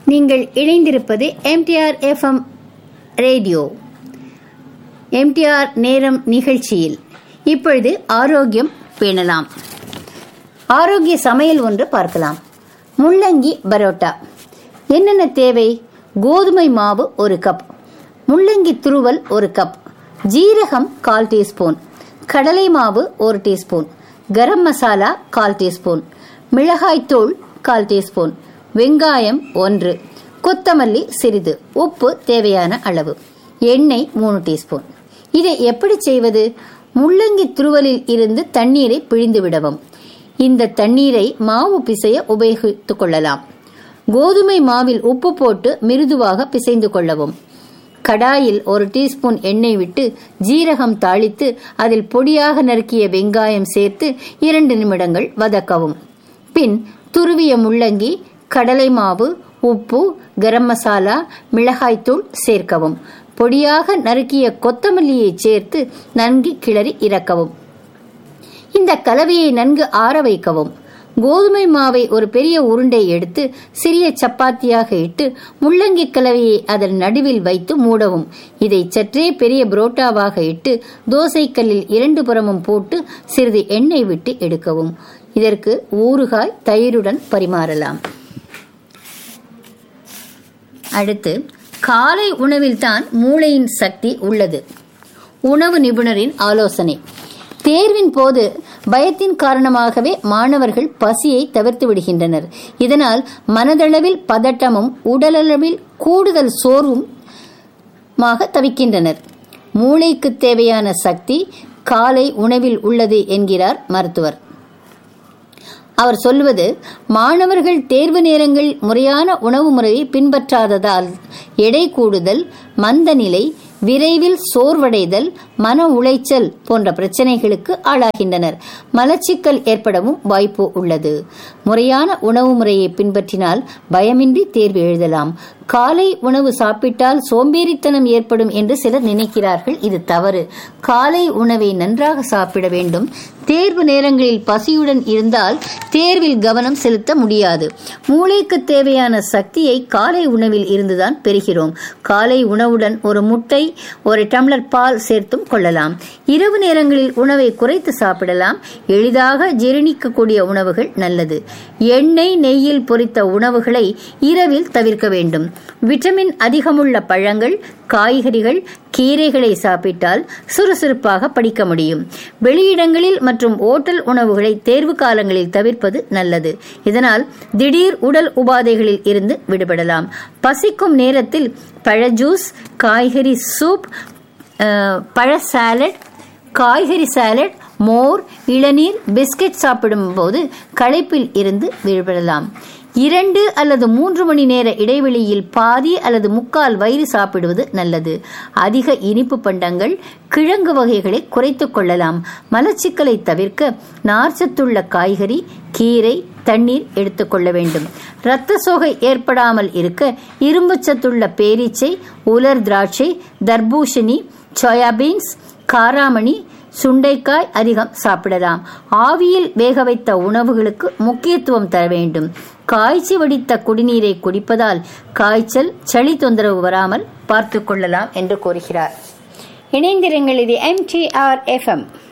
நீங்கள் இணைந்திருப்பது MTR FM radio MTR நேரம் நிகழ்ச்சியில் இப்பொழுது ஆரோக்கியம் பேணலாம் ஆரோக்கிய சமையல் ஒன்று பார்க்கலாம் முள்ளங்கி பரோட்டா என்னென்ன தேவை கோதுமை மாவு ஒரு கப் முள்ளங்கி துருவல் ஒரு கப் ஜீரகம் கால் டீஸ்பூன் கடலை மாவு ஒரு டீஸ்பூன் கரம் மசாலா கால் டீஸ்பூன் மிளகாய்த்தூள் கால் டீஸ்பூன் வெங்காயம் ஒன்று கொத்தமல்லி சிறிது உப்பு தேவையான அளவு எண்ணெய் மூணு டீஸ்பூன் இதை எப்படி செய்வது முள்ளங்கி துருவலில் இருந்து தண்ணீரை பிழிந்து விடவும் இந்த தண்ணீரை மாவு பிசைய உபயோகித்துக் கொள்ளலாம் கோதுமை மாவில் உப்பு போட்டு மிருதுவாக பிசைந்து கொள்ளவும் கடாயில் ஒரு டீஸ்பூன் எண்ணெய் விட்டு ஜீரகம் தாளித்து அதில் பொடியாக நறுக்கிய வெங்காயம் சேர்த்து இரண்டு நிமிடங்கள் வதக்கவும் பின் துருவிய முள்ளங்கி கடலை மாவு உப்பு கரம் மசாலா மிளகாய்த்தூள் சேர்க்கவும் பொடியாக நறுக்கிய கொத்தமல்லியை சேர்த்து நன்கு கிளறி இறக்கவும் இந்த கலவையை நன்கு ஆற வைக்கவும் கோதுமை மாவை ஒரு பெரிய உருண்டை எடுத்து சிறிய சப்பாத்தியாக இட்டு முள்ளங்கி கலவையை அதன் நடுவில் வைத்து மூடவும் இதை சற்றே பெரிய புரோட்டாவாக இட்டு தோசைக்கல்லில் இரண்டு புறமும் போட்டு சிறிது எண்ணெய் விட்டு எடுக்கவும் இதற்கு ஊறுகாய் தயிருடன் பரிமாறலாம் அடுத்து காலை உணவில்தான் மூளையின் சக்தி உள்ளது உணவு நிபுணரின் ஆலோசனை தேர்வின் போது பயத்தின் காரணமாகவே மாணவர்கள் பசியை தவிர்த்து விடுகின்றனர் இதனால் மனதளவில் பதட்டமும் உடலளவில் கூடுதல் சோர்வும் தவிக்கின்றனர் மூளைக்கு தேவையான சக்தி காலை உணவில் உள்ளது என்கிறார் மருத்துவர் அவர் சொல்வது மாணவர்கள் தேர்வு நேரங்களில் முறையான உணவு முறையை பின்பற்றாததால் எடை கூடுதல் மந்தநிலை விரைவில் சோர்வடைதல் மன உளைச்சல் போன்ற பிரச்சனைகளுக்கு ஆளாகின்றனர் மலச்சிக்கல் ஏற்படவும் வாய்ப்பு உள்ளது முறையான உணவு முறையை பின்பற்றினால் பயமின்றி தேர்வு எழுதலாம் காலை உணவு சாப்பிட்டால் சோம்பேறித்தனம் ஏற்படும் என்று சிலர் நினைக்கிறார்கள் இது தவறு காலை உணவை நன்றாக சாப்பிட வேண்டும் தேர்வு நேரங்களில் பசியுடன் இருந்தால் தேர்வில் கவனம் செலுத்த முடியாது மூளைக்கு தேவையான சக்தியை காலை உணவில் இருந்துதான் பெறுகிறோம் காலை உணவுடன் ஒரு முட்டை ஒரு டம்ளர் பால் சேர்த்தும் கொள்ளலாம் இரவு நேரங்களில் உணவை குறைத்து சாப்பிடலாம் எளிதாக ஜீரணிக்கக்கூடிய உணவுகள் நல்லது எண்ணெய் நெய்யில் பொரித்த உணவுகளை இரவில் தவிர்க்க வேண்டும் விட்டமின் அதிகமுள்ள பழங்கள் காய்கறிகள் கீரைகளை சாப்பிட்டால் சுறுசுறுப்பாக படிக்க முடியும் வெளியிடங்களில் மற்றும் ஓட்டல் உணவுகளை தேர்வு காலங்களில் தவிர்ப்பது நல்லது இதனால் திடீர் உடல் உபாதைகளில் இருந்து விடுபடலாம் பசிக்கும் நேரத்தில் பழ ஜூஸ் காய்கறி சூப் பழ சாலட் காய்கறி சாலட் மோர் இளநீர் பிஸ்கட் சாப்பிடும் போது களைப்பில் இருந்து விடுபடலாம் இரண்டு அல்லது மூன்று மணி நேர இடைவெளியில் பாதி அல்லது முக்கால் வயிறு சாப்பிடுவது நல்லது அதிக இனிப்பு பண்டங்கள் கிழங்கு வகைகளை குறைத்துக் கொள்ளலாம் மலச்சிக்கலை தவிர்க்க நார்ச்சத்துள்ள காய்கறி கீரை தண்ணீர் எடுத்துக்கொள்ள வேண்டும் இரத்த சோகை ஏற்படாமல் இருக்க இரும்பு சத்துள்ள பேரீச்சை உலர் திராட்சை தர்பூசணி சோயாபீன்ஸ் காராமணி சுண்டைக்காய் அதிகம் சாப்பிடலாம் ஆவியில் வேக வைத்த உணவுகளுக்கு முக்கியத்துவம் தர வேண்டும் காய்ச்சி வடித்த குடிநீரை குடிப்பதால் காய்ச்சல் சளி தொந்தரவு வராமல் பார்த்து கொள்ளலாம் என்று கூறுகிறார் இணைந்திருங்கள் இது எம்டிஆர் எஃப்எம்